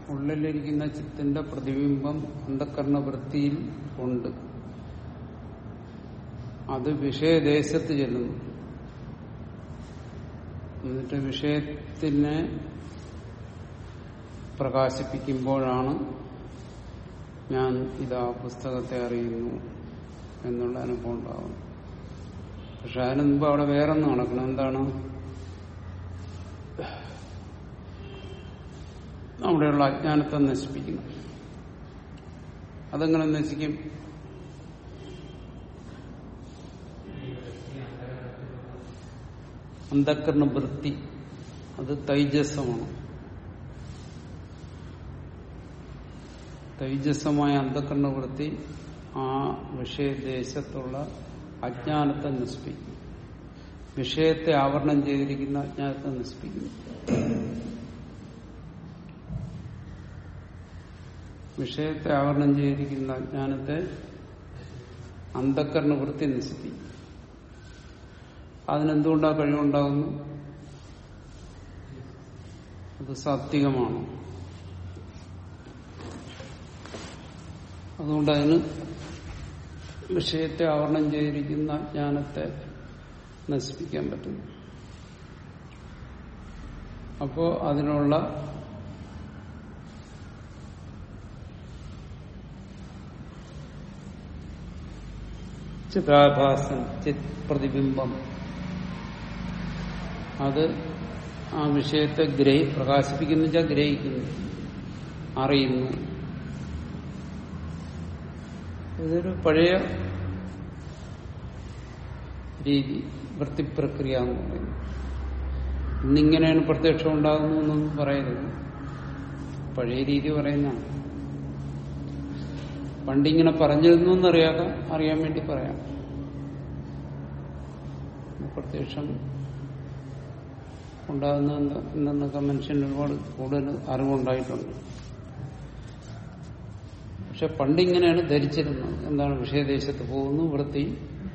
ഉള്ളിലിരിക്കുന്ന ചിത്തിന്റെ പ്രതിബിംബം അന്ധക്കരണ വൃത്തിയിൽ ഉണ്ട് അത് വിഷയദേശത്ത് ചെല്ലുന്നു എന്നിട്ട് വിഷയത്തിനെ പ്രകാശിപ്പിക്കുമ്പോഴാണ് ഞാൻ ഇതാ പുസ്തകത്തെ അറിയുന്നു എന്നുള്ള അനുഭവം ഉണ്ടാകും പക്ഷെ അതിന് മുമ്പ് അവിടെ വേറൊന്നും നടക്കണം എന്താണ് അവിടെയുള്ള അജ്ഞാനത്തെ നശിപ്പിക്കണം അതെങ്ങനെ നശിക്കും അന്ധക്കരണ വൃത്തി അത് തൈജസ്സമാണ് തൈജസ്സമായ അന്ധക്കരണ വൃത്തി ആ വിഷയദേശത്തുള്ള അജ്ഞാനത്തെ നശിപ്പിക്കും വിഷയത്തെ ആവരണം ചെയ്തിരിക്കുന്ന അജ്ഞാനത്തെ നശിപ്പിക്കുന്നു വിഷയത്തെ ആവരണം ചെയ്തിരിക്കുന്ന അജ്ഞാനത്തെ അന്ധക്കരണ വൃത്തി നശിപ്പിക്കും അതിനെന്തുകൊണ്ടാ കഴിവുണ്ടാകുന്നു അത് സാത്വികമാണ് അതുകൊണ്ട് അതിന് വിഷയത്തെ ആവരണം ചെയ്തിരിക്കുന്ന ജ്ഞാനത്തെ നശിപ്പിക്കാൻ പറ്റുന്നു അപ്പോ അതിനുള്ള ചിതാഭാസൻ ചിത് പ്രതിബിംബം അത് ആ വിഷയത്തെ ഗ്രഹി പ്രകാശിപ്പിക്കുന്ന വെച്ചാൽ ഗ്രഹിക്കുന്നു അറിയുന്നു ഇതൊരു പഴയ രീതി വൃത്തിപ്രക്രിയ എന്ന് പറയുന്നത് ഇന്നിങ്ങനെയാണ് പ്രത്യക്ഷം ഉണ്ടാകുന്നു എന്നൊന്നും പറയരുത് പഴയ രീതി പറയുന്നതാണ് പണ്ടിങ്ങനെ പറഞ്ഞിരുന്നു എന്നറിയാതെ അറിയാൻ വേണ്ടി പറയാം പ്രത്യക്ഷം ഉണ്ടാകുന്ന എന്നൊക്കെ മനുഷ്യന് ഒരുപാട് കൂടുതൽ അറിവുണ്ടായിട്ടുണ്ട് പക്ഷെ പണ്ടിങ്ങനെയാണ് ധരിച്ചിരുന്നത് എന്താണ് വിഷയദേശത്ത് പോകുന്നു വൃത്തി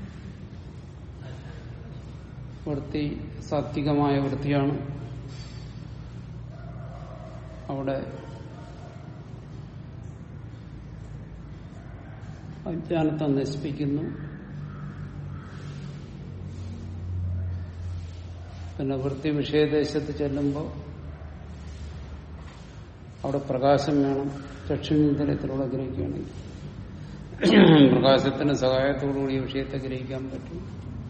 വൃത്തി സാത്വികമായ വൃത്തിയാണ് അവിടെ അജ്ഞാനത്തെ നശിപ്പിക്കുന്നു പിന്നെ വൃത്തി വിഷയദേശത്ത് ചെല്ലുമ്പോൾ അവിടെ പ്രകാശം വേണം ചക്ഷുനിന്ദ്രത്തിലൂടെ ഗ്രഹിക്കുകയാണെങ്കിൽ പ്രകാശത്തിന് സഹായത്തോടുകൂടി ഈ വിഷയത്തെ ഗ്രഹിക്കാൻ പറ്റും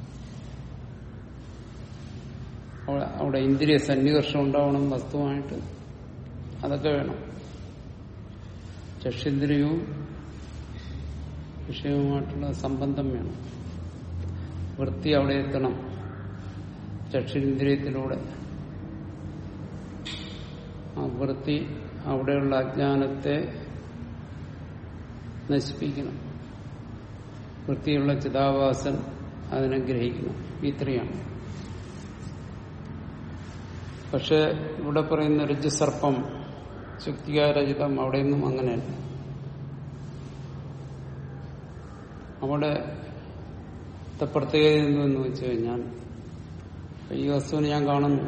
അവിടെ അവിടെ ഇന്ദ്രിയ സന്നികർഷം ഉണ്ടാവണം വസ്തുവായിട്ട് അതൊക്കെ വേണം ചക്ഷുന്ദ്രിയവും വിഷയവുമായിട്ടുള്ള സംബന്ധം വേണം വൃത്തി അവിടെ എത്തണം ചക്ഷുന്ദ്രിയത്തിലൂടെ ആ വൃത്തി അവിടെയുള്ള അജ്ഞാനത്തെ നശിപ്പിക്കണം വൃത്തിയുള്ള ചിതാവാസൻ അതിനെ ഗ്രഹിക്കണം ഇത്രയാണ് പക്ഷെ ഇവിടെ പറയുന്ന രജ്ജുസർപ്പം ശക്തികാരചിതം അവിടെയൊന്നും അങ്ങനെയല്ല അവിടെ പ്രത്യേകത എന്തെന്ന് വെച്ച് കഴിഞ്ഞാൽ ഈ വസ്തുവിനെ ഞാൻ കാണുന്നു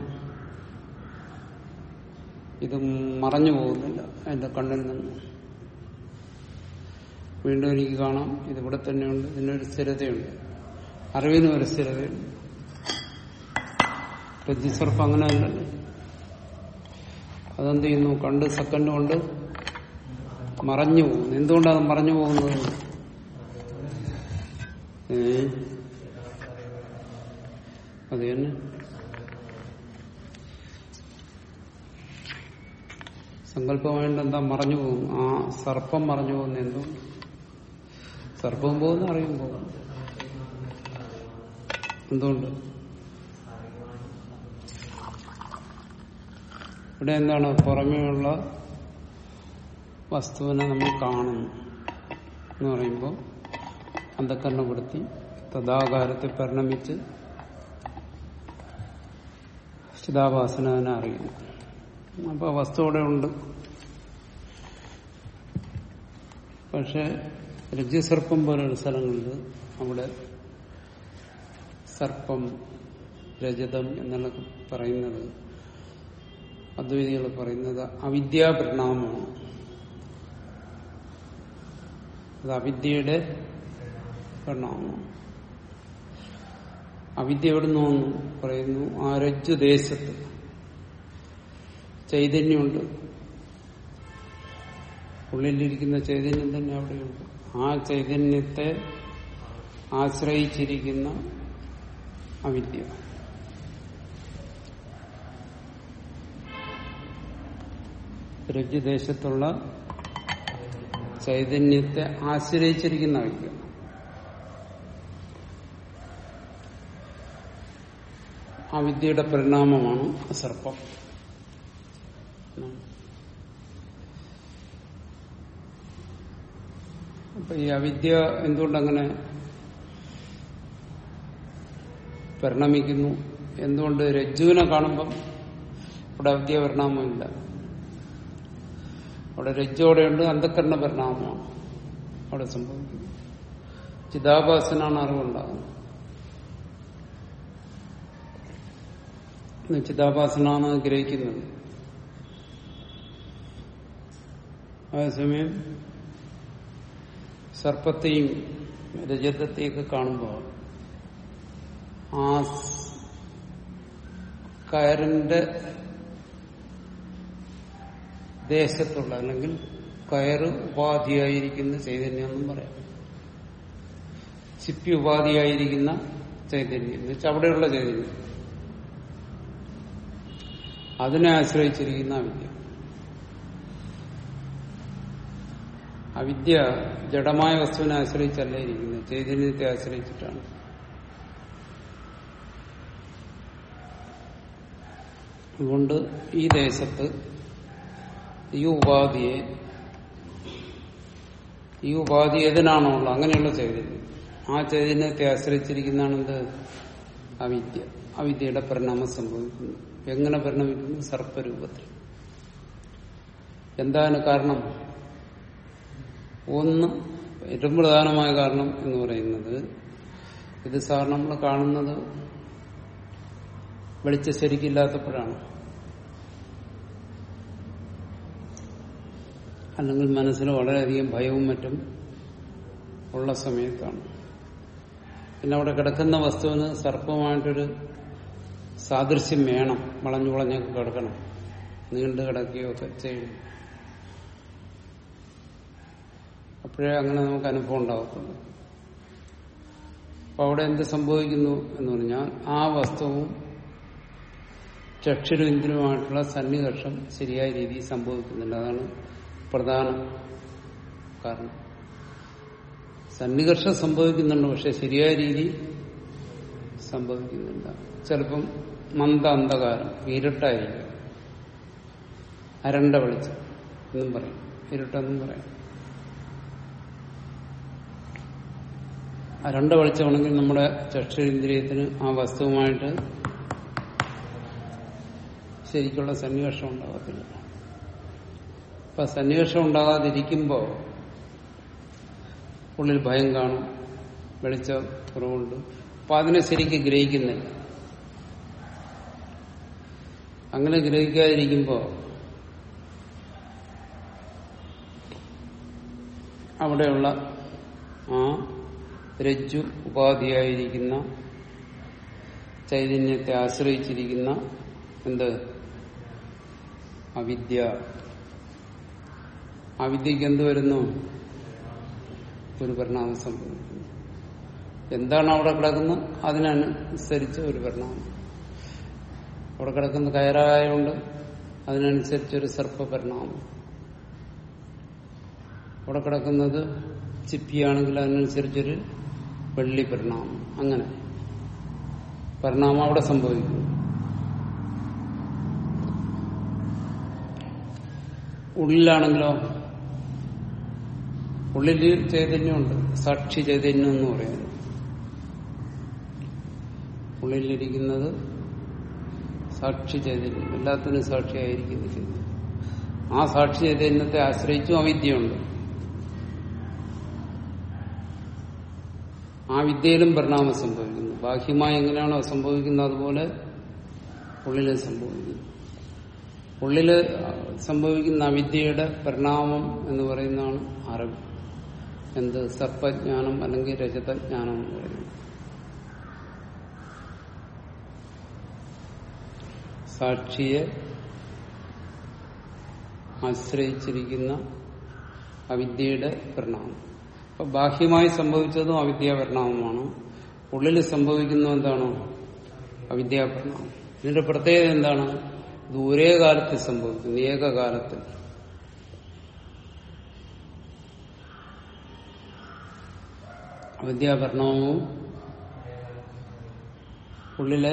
ഇത് മറഞ്ഞു പോകുന്നില്ല എന്റെ കണ്ണിൽ നിന്ന് വീണ്ടും എനിക്ക് കാണാം ഇതിവിടെ തന്നെയുണ്ട് ഇതിനൊരു സ്ഥിരതയുണ്ട് അറിവിനും ഒരു സ്ഥിരതയുണ്ട് രജ്ജുസർപ്പം അങ്ങനെ അല്ലല്ലോ അതെന്ത് ചെയ്യുന്നു കണ്ട് സെക്കൻഡ് കൊണ്ട് മറഞ്ഞു പോകുന്നു എന്തുകൊണ്ടാണ് മറഞ്ഞു പോകുന്നത് ഏ അത് തന്നെ സങ്കല്പമായിട്ട് എന്താ മറഞ്ഞു പോകുന്നു ആ സർപ്പം മറഞ്ഞു പോകുന്ന എന്തുകൊണ്ട് സർപ്പം പോകുന്ന അറിയും പോകും എന്തുകൊണ്ട് ഇവിടെ എന്താണ് പുറമേയുള്ള വസ്തുവിനെ നമ്മൾ കാണുന്നു എന്ന് പറയുമ്പോൾ അന്ധക്കരണപ്പെടുത്തി തഥാകാരത്തെ പരിണമിച്ച് ചിതാഭാസന തന്നെ അറിയുന്നു അപ്പൊ വസ്തു അവിടെ ഉണ്ട് പക്ഷെ രജ്ജുസർപ്പം പോലുള്ള സ്ഥലങ്ങളിൽ അവിടെ സർപ്പം രജതം എന്നൊക്കെ പറയുന്നത് അദ്വൈതികൾ പറയുന്നത് അവിദ്യാപരിണാമമാണ് അത് അവിദ്യയുടെ പരിണാമമാണ് അവിദ്യ എവിടുന്ന് വന്നു പറയുന്നു ആ രജ്ജു ദേശത്ത് ചൈതന്യമുണ്ട് ഉള്ളിലിരിക്കുന്ന ചൈതന്യം തന്നെ അവിടെയുണ്ട് ആ ചൈതന്യത്തെ ആശ്രയിച്ചിരിക്കുന്ന അവിദ്യ രജ്ജുദേശത്തുള്ള ചൈതന്യത്തെ ആശ്രയിച്ചിരിക്കുന്ന അവിദ്യ ആ വിദ്യയുടെ പരിണാമമാണ് സർപ്പം അപ്പൊ ഈ അവിദ്യ എന്തുകൊണ്ടങ്ങനെ പരിണമിക്കുന്നു എന്തുകൊണ്ട് രജ്ജുവിനെ കാണുമ്പം അവിടെ അവിദ്യ പരിണാമമില്ല അവിടെ രജ്ജോടെയുണ്ട് അന്ധക്കരണ പരിണാമമാണ് അവിടെ സംഭവിക്കുന്നത് ചിതാഭാസനാണ് അറിവുണ്ടാകുന്നത് ചിതാഭാസനാണ് ഗ്രഹിക്കുന്നത് അതേസമയം സർപ്പത്തെയും രജതത്തെയൊക്കെ കാണുമ്പോൾ ആ കയറിന്റെ ദേശത്തുള്ള അല്ലെങ്കിൽ കയറ് ഉപാധിയായിരിക്കുന്ന ചൈതന്യം എന്നും പറയാം ചിപ്പി ഉപാധിയായിരിക്കുന്ന ചൈതന്യം എന്ന് വെച്ചാൽ അവിടെയുള്ള ചൈതന്യം അതിനെ ആശ്രയിച്ചിരിക്കുന്ന അവിദ്യ അവിദ്യ ജഡമായ വസ്തുവിനെ ആശ്രയിച്ചല്ല ഇരിക്കുന്നത് ചൈതന്യത്തെ ആശ്രയിച്ചിട്ടാണ് അതുകൊണ്ട് ഈ ദേശത്ത് ഈ ഉപാധിയെ ഈ ഉപാധി ഏതിനാണോ ഉള്ളത് അങ്ങനെയുള്ള ചൈതന്യം ആ ചൈതന്യത്തെ ആശ്രയിച്ചിരിക്കുന്നതാണ് എന്ത് അവിദ്യ അവിദ്യയുടെ പരിണാമം സംഭവിക്കുന്നു എങ്ങനെ പരിണമിക്കുന്നു സർപ്പരൂപത്തിൽ എന്താണ് കാരണം ഒന്ന് ഏറ്റവും പ്രധാനമായ കാരണം എന്ന് പറയുന്നത് ഇത് സാർ നമ്മൾ കാണുന്നത് വെളിച്ച ശരിക്കില്ലാത്തപ്പോഴാണ് അല്ലെങ്കിൽ മനസ്സിൽ വളരെയധികം ഭയവും മറ്റും ഉള്ള സമയത്താണ് പിന്നെ അവിടെ കിടക്കുന്ന വസ്തുവിന് സർപ്പമായിട്ടൊരു സാദൃശ്യം വേണം വളഞ്ഞു വളഞ്ഞൊക്കെ കിടക്കണം നീണ്ടു കിടക്കുകയോ ഒക്കെ ചെയ്യണം അപ്പോഴേ അങ്ങനെ നമുക്ക് അനുഭവം ഉണ്ടാകത്തുള്ളൂ അപ്പൊ അവിടെ എന്ത് സംഭവിക്കുന്നു എന്ന് പറഞ്ഞാൽ ആ വസ്തുവും ചക്ഷുരേന്ദ്രമായിട്ടുള്ള സന്നികർഷം ശരിയായ രീതിയിൽ സംഭവിക്കുന്നുണ്ട് അതാണ് പ്രധാന കാരണം സന്നികർഷം സംഭവിക്കുന്നുണ്ട് പക്ഷെ ശരിയായ രീതി സംഭവിക്കുന്നില്ല ചിലപ്പം മന്ദ അന്ധകാരം ഇരുട്ടായിരിക്കും അരണ്ട വെളിച്ചം എന്നും പറയും ഇരുട്ടെന്നും പറയാം അരണ്ട വെളിച്ചമാണെങ്കിൽ നമ്മുടെ ചക്ഷുരേന്ദ്രിയത്തിന് ആ വസ്തുവുമായിട്ട് ശരിക്കുള്ള സന്നിവേഷം ഉണ്ടാകത്തില്ല അപ്പൊ സന്നിവേഷം ഉണ്ടാകാതിരിക്കുമ്പോൾ ഉള്ളിൽ ഭയം കാണും വെളിച്ച കുറവുണ്ട് അപ്പൊ അതിനെ ശരിക്ക് ഗ്രഹിക്കുന്നില്ല അങ്ങനെ ഗ്രഹിക്കാതിരിക്കുമ്പോൾ അവിടെയുള്ള ആ രജ്ജു ഉപാധിയായിരിക്കുന്ന ചൈതന്യത്തെ ആശ്രയിച്ചിരിക്കുന്ന എന്ത് അവിദ്യ അവിദ്യക്ക് എന്ത് വരുന്നു ഒരു പരിണാമം സംഭവിക്കുന്നു എന്താണ് അവിടെ കിടക്കുന്നത് അതിനനുസരിച്ച് ഒരു പരിണാമം അവിടെ കിടക്കുന്ന കയറായതുകൊണ്ട് അതിനനുസരിച്ചൊരു സർപ്പ പരിണാമം അവിടെ കിടക്കുന്നത് ചിപ്പിയാണെങ്കിൽ അതിനനുസരിച്ചൊരു വെള്ളി പരിണാമം അങ്ങനെ പരിണാമം അവിടെ സംഭവിക്കുന്നു ഉള്ളിലാണെങ്കിലോ ഉള്ളിൽ ചൈതന്യമുണ്ട് സാക്ഷി ചൈതന്യം എന്ന് പറയുന്നു ഉള്ളിലിരിക്കുന്നത് സാക്ഷി ചൈതന്യം എല്ലാത്തിനും സാക്ഷിയായിരിക്കുന്ന ചൈതന്യം ആ സാക്ഷി ചൈതന്യത്തെ ആശ്രയിച്ചും അവിദ്യയുണ്ട് ആ വിദ്യയിലും പരിണാമം സംഭവിക്കുന്നു ബാഹ്യമായി എങ്ങനെയാണോ സംഭവിക്കുന്നത് അതുപോലെ ഉള്ളിലും സംഭവിക്കുന്നു ഉള്ളില് സംഭവിക്കുന്ന അവിദ്യയുടെ പരിണാമം എന്ന് പറയുന്നതാണ് അറിവ് എന്ത് സർപ്പജ്ഞാനം അല്ലെങ്കിൽ രജതജ്ഞാനം എന്ന് പറയുന്നത് സാക്ഷിയെ ആശ്രയിച്ചിരിക്കുന്ന അവിദ്യയുടെ പരിണാമം അപ്പൊ ബാഹ്യമായി സംഭവിച്ചതും അവിദ്യാ പരിണാമമാണ് ഉള്ളിൽ സംഭവിക്കുന്ന എന്താണ് അവിദ്യാ പരിണാമം ഇതിന്റെ പ്രത്യേകത എന്താണ് ഇത് ഒരേ കാലത്തിൽ സംഭവിക്കുന്നു ഏകകാലത്തിൽ അവിദ്യാ പരിണാമവും ഉള്ളിലെ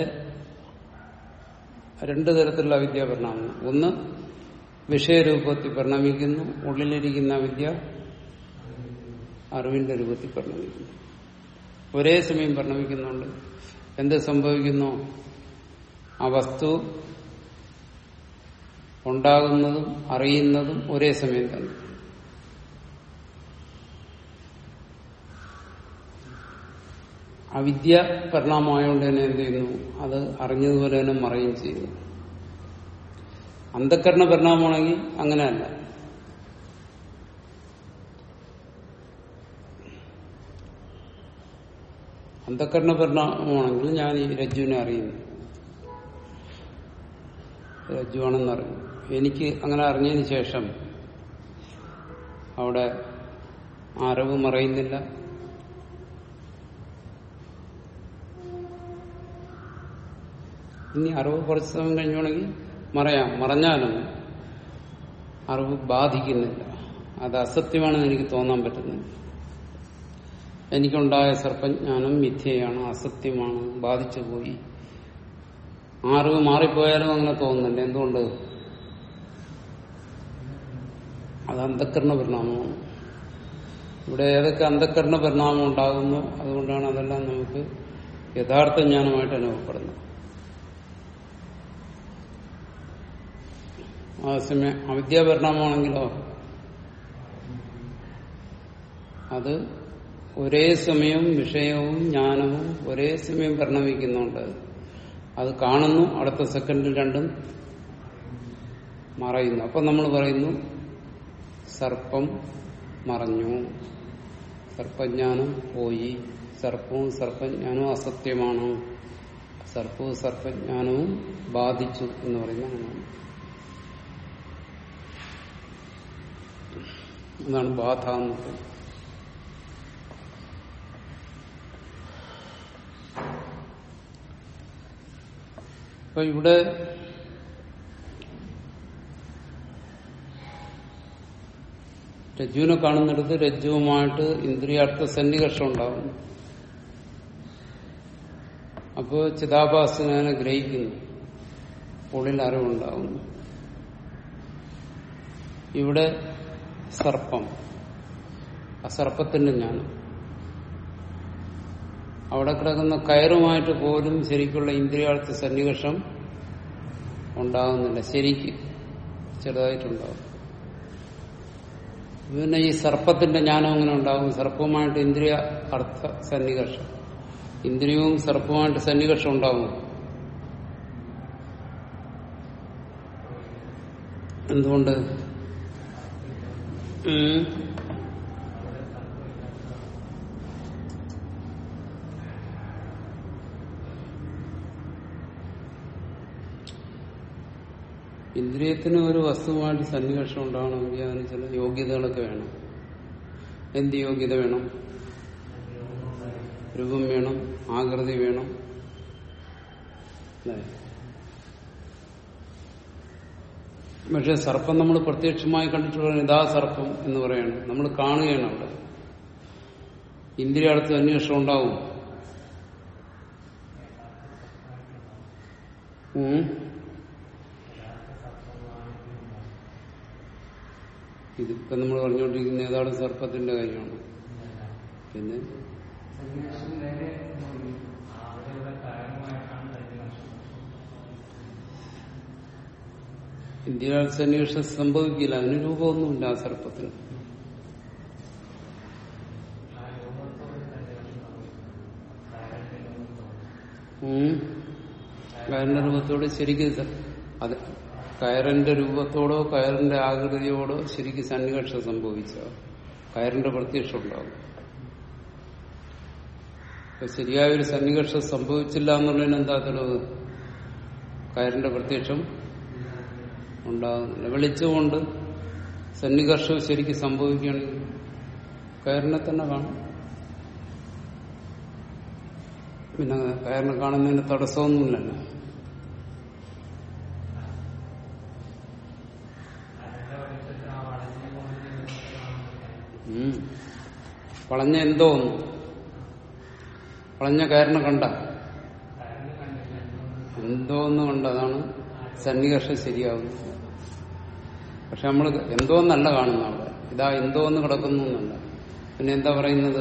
രണ്ടു തരത്തിലുള്ള അവിദ്യാപരിണാമം ഒന്ന് വിഷയരൂപത്തിൽ പരിണമിക്കുന്നു ഉള്ളിലിരിക്കുന്ന വിദ്യ അറിവിന്റെ രൂപത്തിൽ പരിണമിക്കുന്നു ഒരേ സമയം പരിണമിക്കുന്നുണ്ട് എന്ത് സംഭവിക്കുന്നു ആ വസ്തു ഉണ്ടാകുന്നതും അറിയുന്നതും ഒരേ സമയം തന്നെ അവിദ്യ പരിണാമമായതുകൊണ്ട് തന്നെ എന്ത് ചെയ്യുന്നു അത് അറിഞ്ഞതുപോലെ തന്നെ മറയും ചെയ്യുന്നു അന്ധക്കരണ പരിണാമമാണെങ്കിൽ അങ്ങനെയല്ല അന്ധക്കരണ പരിണാമമാണെങ്കിൽ ഞാൻ ഈ രജ്ജുവിനെ അറിയുന്നു രജ്ജുവാണെന്ന് അറിഞ്ഞു എനിക്ക് അങ്ങനെ അറിഞ്ഞതിന് ശേഷം അവിടെ അറിവ് മറയുന്നില്ല ഇനി അറിവ് കുറച്ച് സമയം കഴിഞ്ഞുണെങ്കിൽ മറയാം മറഞ്ഞാലും അറിവ് ബാധിക്കുന്നില്ല അത് അസത്യമാണെന്ന് എനിക്ക് തോന്നാൻ പറ്റുന്നില്ല എനിക്കുണ്ടായ സർപ്പജ്ഞാനം മിഥ്യയാണ് അസത്യമാണ് ബാധിച്ചു പോയി ആ അറിവ് മാറിപ്പോയാലും അങ്ങനെ തോന്നുന്നില്ല എന്തുകൊണ്ട് അത് അന്ധക്കരണ പരിണാമമാണ് ഇവിടെ ഏതൊക്കെ അന്ധക്കരണ പരിണാമം ഉണ്ടാകുന്നു അതുകൊണ്ടാണ് അതെല്ലാം നമുക്ക് യഥാർത്ഥ ജ്ഞാനമായിട്ട് അനുഭവപ്പെടുന്നത് അതേസമയം അവിദ്യാപരിണാമമാണെങ്കിലോ അത് ഒരേ സമയം വിഷയവും ജ്ഞാനവും ഒരേ സമയം പരിണമിക്കുന്നുണ്ട് അത് കാണുന്നു അടുത്ത സെക്കൻഡിൽ രണ്ടും മറയുന്നു അപ്പൊ നമ്മൾ പറയുന്നു സർപ്പം മറഞ്ഞു സർപ്പജ്ഞാനം പോയി സർപ്പവും സർപ്പജ്ഞാനവും അസത്യമാണ് സർപ്പവും സർപ്പജ്ഞാനവും ബാധിച്ചു എന്ന് പറയുന്ന അങ്ങനെയാണ് എന്നാണ് ബാധ എന്ന് പറയുന്നത് അപ്പൊ ഇവിടെ രജ്ജുവിനെ കാണുന്നിടത്ത് രജ്ജുവുമായിട്ട് ഇന്ദ്രിയാർത്ഥ സന്നികർഷം ഉണ്ടാകുന്നു അപ്പോൾ ചിതാഭാസനെ ഗ്രഹിക്കുന്നു ഉള്ളിൽ അറിവുണ്ടാകുന്നു ഇവിടെ സർപ്പം ആ സർപ്പത്തിന്റെ ജ്ഞാനം അവിടെ കിടക്കുന്ന കയറുമായിട്ട് പോലും ശരിക്കുള്ള ഇന്ദ്രിയാർത്ഥ സന്നിവേഷം ഉണ്ടാകുന്നില്ല ശരിക്ക് ചെറുതായിട്ടുണ്ടാകും പിന്നെ ഈ സർപ്പത്തിന്റെ ജ്ഞാനം എങ്ങനെ ഉണ്ടാകും സർപ്പവുമായിട്ട് ഇന്ദ്രിയ അർത്ഥ സന്നികർഷം ഇന്ദ്രിയവും സർപ്പവുമായിട്ട് സന്നികർഷം ഉണ്ടാകും എന്തുകൊണ്ട് ഉം. ഇന്ദ്രിയത്തിന് ഒരു വസ്തുവുമായിട്ട് സന്നിവേഷം ഉണ്ടാവണമെങ്കിൽ അതിന് ചില യോഗ്യതകളൊക്കെ വേണം എന്ത് യോഗ്യത വേണം രൂപം വേണം ആകൃതി വേണം അല്ലേ? പക്ഷെ സർപ്പം നമ്മൾ പ്രത്യക്ഷമായി കണ്ടിട്ട് പറയുന്നത് ഇതാ സർപ്പം എന്ന് പറയണം നമ്മൾ കാണുകയാണ് അവിടെ ഇന്ദ്രിയ അടുത്ത് അന്വേഷണം ഉണ്ടാവും ഉം. ഇതിപ്പോ നമ്മൾ പറഞ്ഞുകൊണ്ടിരിക്കുന്ന ഏതാണ് സർപ്പത്തിന്റെ കാര്യമാണ് പിന്നെ ഇന്ത്യ സന്നിവേഷം സംഭവിക്കില്ല അതിന് രൂപമൊന്നുമില്ല ആ സർപ്പത്തിന് ഉം. കാരണ രൂപത്തോട് ശരിക്കും സ- അത് കയറിന്റെ രൂപത്തോടോ കയറിന്റെ ആകൃതിയോടോ ശരിക്കും സന്നികർഷം സംഭവിച്ച കയറിന്റെ പ്രത്യക്ഷം ഉണ്ടാകും ഇപ്പൊ ശരിയായ ഒരു സന്നികർഷം സംഭവിച്ചില്ല എന്നുള്ളതിന് എന്താ തെളിവ് കയറിന്റെ പ്രത്യക്ഷം ഉണ്ടാകുന്നില്ല വെളിച്ചമുണ്ട് സന്നികർഷം ശരിക്കും സംഭവിക്കുകയാണെങ്കിൽ കയറിനെ തന്നെ കാണും പിന്നെ കയറിനെ കാണുന്നതിന് തടസ്സമൊന്നുമില്ലല്ലോ ഉം. വളഞ്ഞ എന്തോ ഒന്ന് വളഞ്ഞ കയറിനെ കണ്ട എന്തോ ഒന്ന് കണ്ടതാണ് സന്നികർഷം ശരിയാവുന്നത് പക്ഷെ നമ്മൾ എന്തോ എന്നല്ല കാണുന്ന അവിടെ ഇതാ എന്തോ ഒന്ന് കിടക്കുന്നു എന്നല്ല പിന്നെ എന്താ പറയുന്നത്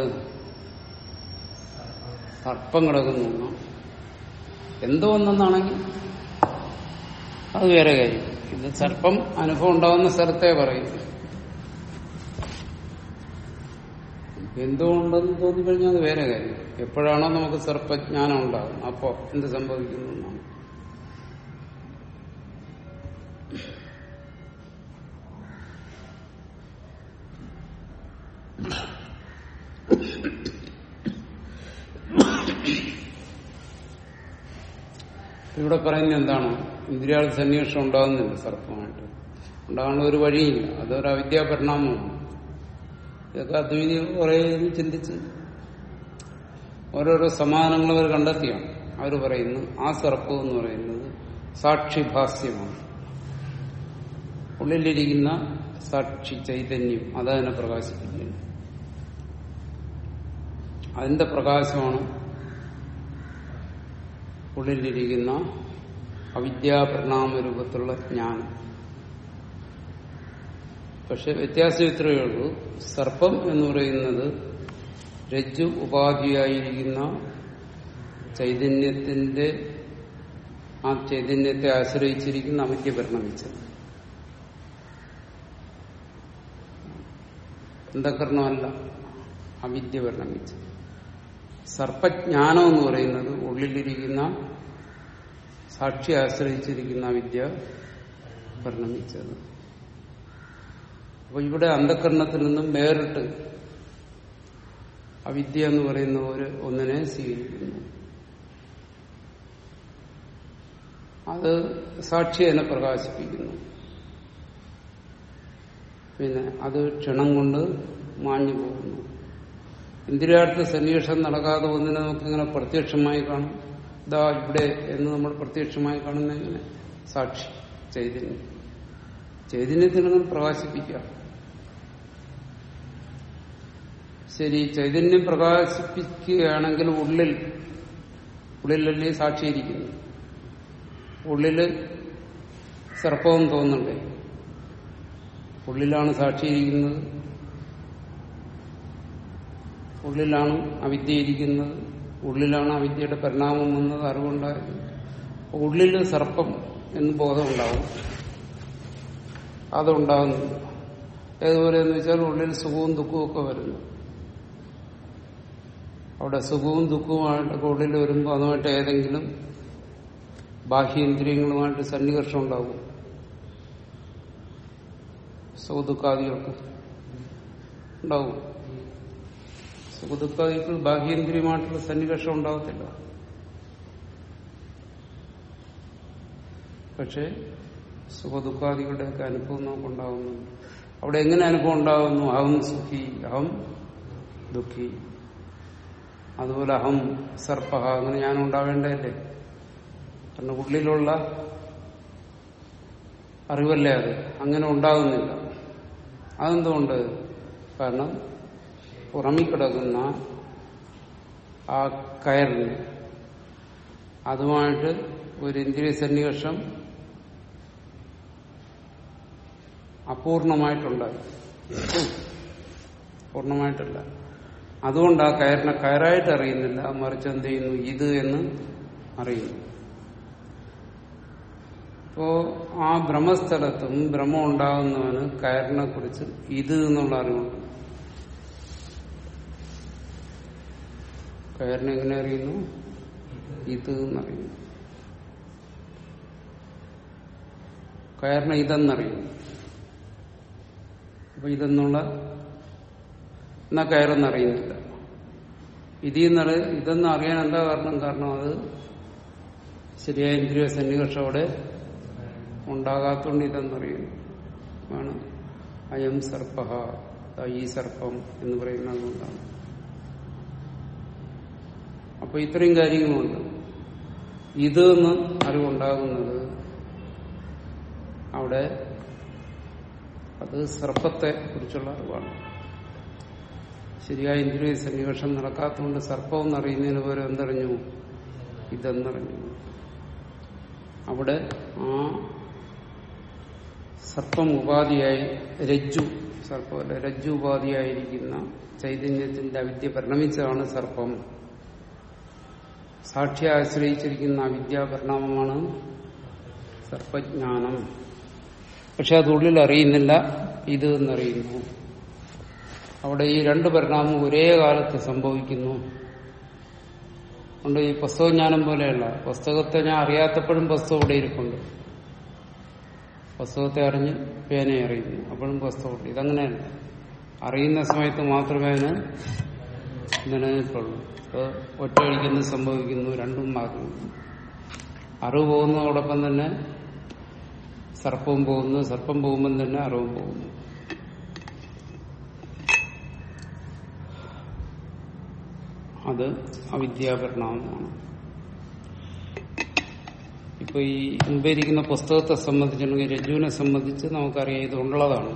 സർപ്പം കിടക്കുന്നു എന്നാ. എന്തോ ഒന്നെന്നാണെങ്കിൽ അത് വേറെ കാര്യം ഇത് സർപ്പം അനുഭവം ഉണ്ടാവുന്ന സ്ഥലത്തെ പറയും എന്തുകൊണ്ടെന്ന് തോന്നിക്കഴിഞ്ഞാൽ അത് വേറെ കാര്യം എപ്പോഴാണോ നമുക്ക് സർപ്പജ്ഞാനം ഉണ്ടാകും അപ്പോ എന്ത് സംഭവിക്കുന്നു എന്നാണ് ഇവിടെ പറയുന്നത് എന്താണ് ഇന്ദ്രിയാൾ സന്നിവേഷം ഉണ്ടാകുന്നില്ല സർപ്പമായിട്ട് ഉണ്ടാകാനുള്ള ഒരു വഴിയില്ല അതൊരു അവിദ്യാപരിണാമമാണ് ഇതൊക്കെ അദ്വൈതികൾ കുറെ ചിന്തിച്ച് ഓരോരോ സമാനങ്ങൾ അവർ കണ്ടെത്തിയാണ് അവർ പറയുന്നു ആ സർപ്പം എന്ന് പറയുന്നത് സാക്ഷിഭാസ്യമാണ് ഉള്ളിലിരിക്കുന്ന സാക്ഷി ചൈതന്യം അതതിനെ പ്രകാശിപ്പിക്കുന്നു അതിന്റെ പ്രകാശമാണ് ഉള്ളിലിരിക്കുന്ന അവിദ്യാപരിണാമ രൂപത്തിലുള്ള ജ്ഞാനം പക്ഷെ വ്യത്യാസം ഇത്രയേ ഉള്ളൂ സർപ്പം എന്ന് പറയുന്നത് രജ്ജു ഉപാധിയായിരിക്കുന്ന ചൈതന്യത്തിന്റെ ആ ചൈതന്യത്തെ ആശ്രയിച്ചിരിക്കുന്ന അവിദ്യ പരിണമിച്ചത് അന്ധകരണമല്ല അവിദ്യ പരിണമിച്ചത് സർപ്പജ്ഞാനം എന്ന് പറയുന്നത് ഉള്ളിലിരിക്കുന്ന സാക്ഷി ആശ്രയിച്ചിരിക്കുന്ന വിദ്യ പരിണമിച്ചത് അപ്പൊ ഇവിടെ അന്ധകരണത്തിൽ നിന്നും വേറിട്ട് അവിദ്യ എന്ന് പറയുന്ന ഒരു ഒന്നിനെ സ്വീകരിക്കുന്നു അത് സാക്ഷി അതിനെ പ്രകാശിപ്പിക്കുന്നു പിന്നെ അത് ക്ഷണം കൊണ്ട് മാഞ്ഞു പോകുന്നു ഇന്ദ്രിയാർത്ഥ സന്നിവേഷം നടക്കാതെ ഒന്നിനെ നമുക്കിങ്ങനെ പ്രത്യക്ഷമായി കാണും ഇതാ ഇവിടെ എന്ന് നമ്മൾ പ്രത്യക്ഷമായി കാണുന്ന എങ്ങനെ സാക്ഷി ചൈതന്യം ചൈതന്യത്തിനങ്ങനെ പ്രകാശിപ്പിക്കുക ശരി ചൈതന്യം പ്രകാശിപ്പിക്കുകയാണെങ്കിൽ ഉള്ളിൽ ഉള്ളിലല്ലേ സാക്ഷിയിരിക്കുന്നു ഉള്ളില് സർപ്പവും തോന്നുന്നുണ്ടേ ഉള്ളിലാണ് സാക്ഷിയിരിക്കുന്നത് ഉള്ളിലാണ് അവിദ്യ ഇരിക്കുന്നത് ഉള്ളിലാണ് അവിദ്യയുടെ പരിണാമം വന്നത് അറിവുണ്ടായത് ഉള്ളിൽ സർപ്പം എന്ന് ബോധമുണ്ടാവും അതുണ്ടാകുന്നില്ല ഏതുപോലെ എന്ന് വെച്ചാൽ ഉള്ളിൽ സുഖവും ദുഃഖവും ഒക്കെ വരുന്നു അവിടെ സുഖവും ദുഃഖവുമായിട്ട് ഉള്ളിൽ വരുമ്പോൾ അതുമായിട്ട് ഏതെങ്കിലും ബാഹ്യേന്ദ്രിയങ്ങളുമായിട്ട് സന്നികർഷം ഉണ്ടാവും സുഖദുഃഖാദികൾക്ക് ഉണ്ടാവും സുഖദുഃഖാദികൾ ബാഹ്യേന്ദ്രിയമായിട്ടുള്ള സന്നികർഷം ഉണ്ടാകത്തില്ല പക്ഷേ സുഖദുഃഖാദികളുടെയൊക്കെ അനുഭവം നമുക്കുണ്ടാകുന്നുണ്ട് അവിടെ എങ്ങനെ അനുഭവം ഉണ്ടാകുന്നു അഹം സുഖി അഹം ദുഃഖി അതുപോലെ അഹം സർപ്പ അങ്ങനെ ഞാൻ ഉണ്ടാവേണ്ടതല്ലേ കാരണം ഉള്ളിലുള്ള അറിവല്ലേ അത് അങ്ങനെ ഉണ്ടാകുന്നില്ല അതെന്തുകൊണ്ട് കാരണം പുറമിക്കിടക്കുന്ന ആ കയറിന് അതുമായിട്ട് ഒരു ഇന്ദ്രിയ സന്നിവേഷം അപൂർണമായിട്ടുണ്ടായി പൂർണ്ണമായിട്ടല്ല അതുകൊണ്ട് ആ കയറിനെ കയറായിട്ട് അറിയുന്നില്ല മറിച്ച് എന്ത് ചെയ്യുന്നു ഇത് എന്ന് അറിയുന്നു അപ്പോ ആ ബ്രഹ്മസ്ഥലത്തും ബ്രഹ്മം ഉണ്ടാകുന്നവന് കയറിനെ കുറിച്ച് ഇത് എന്നുള്ള അറിവുണ്ട് കയറിനെ എങ്ങനെ അറിയുന്നു ഇത് എന്നറിയുന്നു കയറിനെ ഇതെന്നറിയുന്നു അപ്പൊ ഇതെന്നുള്ള എന്നാ കയറെന്നറിയുന്നില്ല ഇതിൽ നിന്ന് ഇതെന്ന് അറിയാൻ എന്താ കാരണം കാരണം അത് ശരിയായ ഇന്ദ്രിയ സന്നികർഷം അവിടെ ഉണ്ടാകാത്തോണ്ട് ഇതെന്നറിയുന്നു ആണ് അയം സർപ്പ ഈ സർപ്പം എന്ന് പറയുന്നത് കൊണ്ടാണ് അപ്പൊ ഇത്രയും കാര്യങ്ങളുണ്ട് ഇത് എന്ന് അറിവുണ്ടാകുന്നത് അവിടെ അത് സർപ്പത്തെ കുറിച്ചുള്ള അറിവാണ് ശരിയായ ഇന്ദ്രിയ സന്നിവേഷം നടക്കാത്തതുകൊണ്ട് സർപ്പം എന്നറിയുന്നതിന് പകരം എന്തറിഞ്ഞു ഇതെന്നറിഞ്ഞു അവിടെ ആ സർപ്പം ഉപാധിയായി രജ്ജു സർപ്പമല്ല രജ്ജു ഉപാധിയായിരിക്കുന്ന ചൈതന്യത്തിന്റെ അവിദ്യ പരിണമിച്ചതാണ് സർപ്പം സാക്ഷിയെ ആശ്രയിച്ചിരിക്കുന്ന അവിദ്യാ പരിണാമമാണ് സർപ്പജ്ഞാനം പക്ഷെ അത് ഉള്ളിൽ അറിയുന്നില്ല ഇത് എന്നറിയുന്നു അവിടെ ഈ രണ്ട് പരിണാമം ഒരേ കാലത്ത് സംഭവിക്കുന്നു അതുകൊണ്ട് ഈ പുസ്തകജ്ഞാനം പോലെയല്ല പുസ്തകത്തെ ഞാൻ അറിയാത്തപ്പോഴും പുസ്തകം ഇവിടെ ഇരിപ്പുണ്ട് പുസ്തകത്തെ അറിഞ്ഞ് പേനയെ അറിയുന്നു അപ്പോഴും പുസ്തകമുണ്ട് ഇതങ്ങനെയല്ല അറിയുന്ന സമയത്ത് മാത്രമേ അതിന് നിലനിൽപ്പുള്ളൂ ഇപ്പോൾ ഒറ്റയടിക്കുന്ന സംഭവിക്കുന്നു രണ്ടും മാറുന്നു അറിവ് പോകുന്നതോടൊപ്പം തന്നെ സർപ്പവും പോകുന്നു സർപ്പം പോകുമ്പം തന്നെ അറിവും പോകുന്നു അത് അവിദ്യാപരിണാമമാണ് ഇപ്പൊ ഈ മുമ്പിരിക്കുന്ന പുസ്തകത്തെ സംബന്ധിച്ചിട്ടുണ്ടെങ്കിൽ രജ്ജുവിനെ സംബന്ധിച്ച് നമുക്കറിയാം ഇത് ഉള്ളതാണ്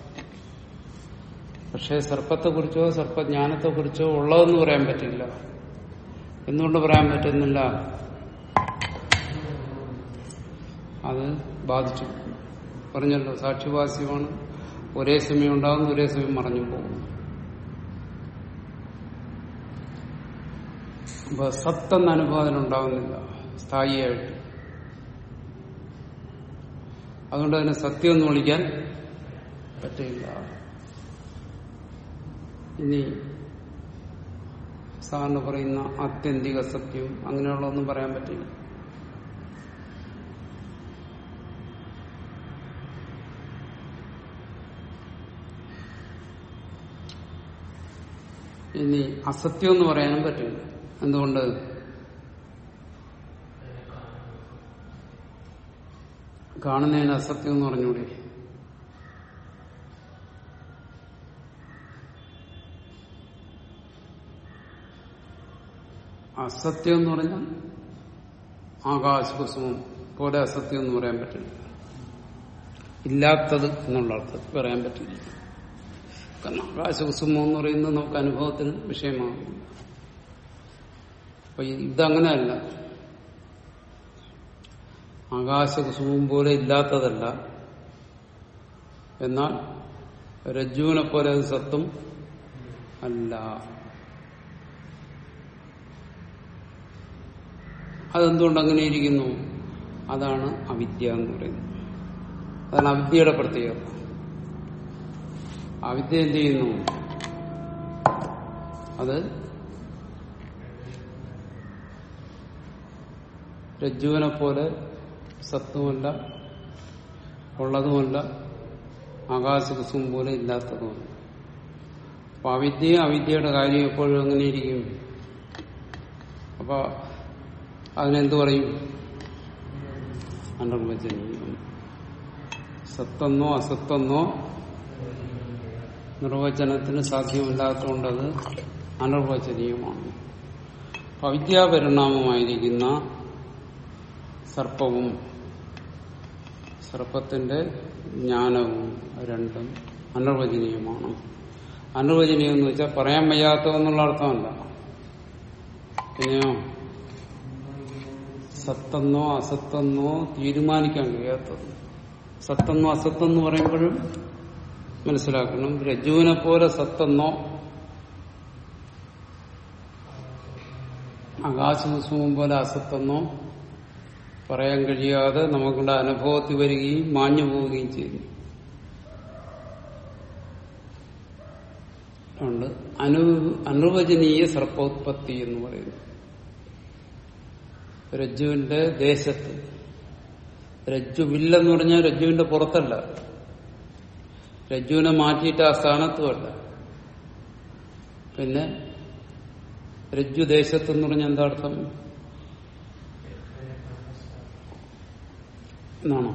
പക്ഷെ സർപ്പത്തെക്കുറിച്ചോ സർപ്പജ്ഞാനത്തെക്കുറിച്ചോ ഉള്ളതെന്ന് പറയാൻ പറ്റില്ല എന്തുകൊണ്ട് പറയാൻ പറ്റുന്നില്ല അത് ബാധിച്ചു പറഞ്ഞല്ലോ സാക്ഷിവാസ്യമാണ് ഒരേ സമയം ഉണ്ടാകുന്നു ഒരേ സമയം മറഞ്ഞു പോകുന്നു അപ്പൊ സത്തെന്ന അനുഭവം അതിനുണ്ടാകുന്നില്ല സ്ഥായിയായിട്ട് അതുകൊണ്ട് അതിനെ സത്യം എന്ന് വിളിക്കാൻ പറ്റില്ല ഇനി സാറിന് പറയുന്ന ആത്യന്തിക സത്യം അങ്ങനെയുള്ളതൊന്നും പറയാൻ പറ്റില്ല ഇനി അസത്യം എന്ന് പറയാനും പറ്റില്ല എന്തുകൊണ്ട് കാണുന്നതിന് അസത്യം എന്ന് പറഞ്ഞൂടെ അസത്യം എന്ന് പറഞ്ഞാൽ ആകാശകുസുമം പോലെ അസത്യം എന്ന് പറയാൻ പറ്റില്ല ഇല്ലാത്തത് എന്നുള്ള അർത്ഥത്തിൽ പറയാൻ പറ്റില്ല കാരണം ആകാശകുസുമം എന്ന് പറയുന്നത് നമുക്ക് അനുഭവത്തിന് വിഷയമാകും അപ്പൊ ഇതങ്ങനെയല്ല ആകാശകുസുമം പോലെ ഇല്ലാത്തതല്ല എന്നാൽ രജ്ജുവിനെ പോലെ അത് സത്തും അല്ല അതെന്തുകൊണ്ട് അങ്ങനെ ഇരിക്കുന്നു അതാണ് അവിദ്യ എന്ന് പറയുന്നത് അതാണ് അവിദ്യയുടെ പ്രത്യേകത അവിദ്യ എന്ത് ചെയ്യുന്നു അത് രജ്ജുവിനെ പോലെ സത്വമല്ല ഉള്ളതുമല്ല ആകാശകുസും പോലെ ഇല്ലാത്തതുമല്ല അപ്പൊ അവിദ്യയും അവിദ്യയുടെ കാര്യം എപ്പോഴും എങ്ങനെയിരിക്കും അപ്പൊ അതിനെന്തു പറയും അനർവചനീയം സത്തെന്നോ അസത്തെന്നോ നിർവചനത്തിന് സാധ്യമല്ലാത്തതുകൊണ്ടത് അനർവചനീയമാണ് അവിദ്യാപരിണാമമായിരിക്കുന്ന സർപ്പവും സർപ്പത്തിന്റെ ജ്ഞാനവും രണ്ടും അനർവചനീയമാണ് അനർവചനീയം എന്ന് വെച്ചാൽ പറയാൻ വയ്യാത്തതെന്നുള്ള അർത്ഥമല്ല പിന്നെയോ സത്തെന്നോ അസത്തെന്നോ തീരുമാനിക്കാൻ കഴിയാത്തത് സത്തെന്നോ അസത്തെന്ന് പറയുമ്പോഴും മനസ്സിലാക്കണം രജ്ജുവിനെ പോലെ സത്തെന്നോ ആകാശകുസുമം പോലെ അസത്തെന്നോ പറയാൻ കഴിയാതെ നമുക്കുള്ള അനുഭവത്തിൽ വരികയും മാഞ്ഞു പോവുകയും ചെയ്യുന്നു അതുകൊണ്ട് അനു അനുവചനീയ സർപ്പോത്പത്തി എന്ന് പറയുന്നു രജ്ജുവിന്റെ ദേശത്ത് രജ്ജുവില്ലെന്ന് പറഞ്ഞാൽ രജ്ജുവിന്റെ പുറത്തല്ല രജ്ജുവിനെ മാറ്റിയിട്ട് ആ സ്ഥാനത്തുമല്ല പിന്നെ രജ്ജു ദേശത്ത് എന്ന് പറഞ്ഞാൽ എന്താ അർത്ഥം എന്നാണോ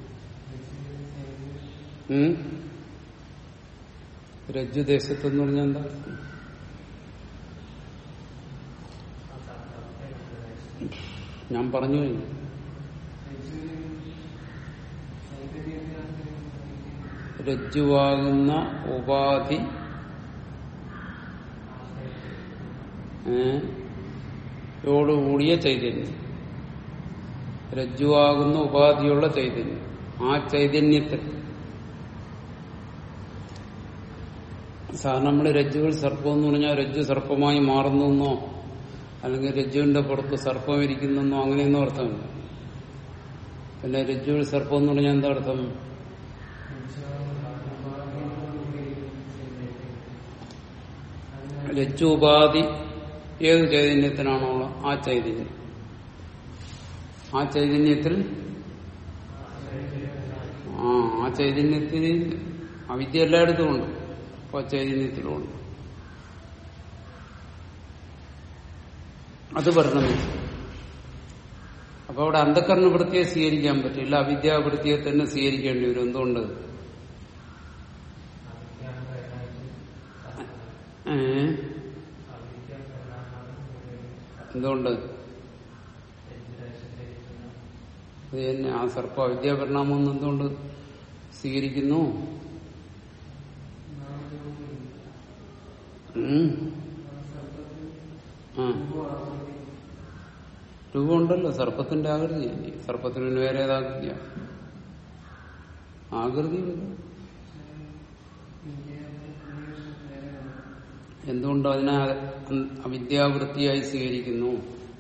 ഉം? രജ്ജു ദേശത്ത് എന്ന് പറഞ്ഞാൽ എന്താ അർത്ഥം? ഞാൻ പറഞ്ഞു കഴിഞ്ഞു രജ്ജുവാകുന്ന ഉപാധി ഏ, യോടുകൂടിയ ചൈതന്യം രജ്ജുവാകുന്ന ഉപാധിയുള്ള ചൈതന്യം ആ ചൈതന്യത്തിൽ സാധാരണ നമ്മൾ രജ്ജുവിൽ സർപ്പം എന്ന് പറഞ്ഞാൽ രജ്ജു സർപ്പമായി മാറുന്നെന്നോ അല്ലെങ്കിൽ രജ്ജുവിന്റെ പുറത്ത് സർപ്പം ഇരിക്കുന്നെന്നോ അങ്ങനെയൊന്നും അർത്ഥമില്ല പിന്നെ രജ്ജുവിൽ സർപ്പം എന്ന് പറഞ്ഞാൽ എന്താ അർത്ഥം രജ്ജു ഉപാധി ഏത് ചൈതന്യത്തിനാണോ ഉള്ളത് ആ ചൈതന്യം ആ ചൈതന്യത്തിൽ ആ ആ ചൈതന്യത്തിന് അവിദ്യ എല്ലായിടത്തും ഉണ്ട് അപ്പൊ ആ ചൈതന്യത്തിലുണ്ട് അത് പറഞ്ഞത് അപ്പൊ അവിടെ അന്ധക്കരണ വൃത്തിയെ സ്വീകരിക്കാൻ പറ്റില്ല അവിദ്യാവൃത്തിയെ തന്നെ സ്വീകരിക്കേണ്ടി വരും എന്തുകൊണ്ട് ഏ? എന്തുകൊണ്ട് അത് തന്നെ ആ സർപ്പ അവിദ്യാപരിണാമം എന്ന് എന്തുകൊണ്ട് സ്വീകരിക്കുന്നു ഉം. ആ രൂപമുണ്ടല്ലോ സർപ്പത്തിന്റെ ആകൃതി സർപ്പത്തിന് പിന്നെ വേറെ ഏതാകൃതിയ ആകൃതിയുണ്ട് എന്തുകൊണ്ട് അതിനെ അവിദ്യാവൃത്തിയായി സ്വീകരിക്കുന്നു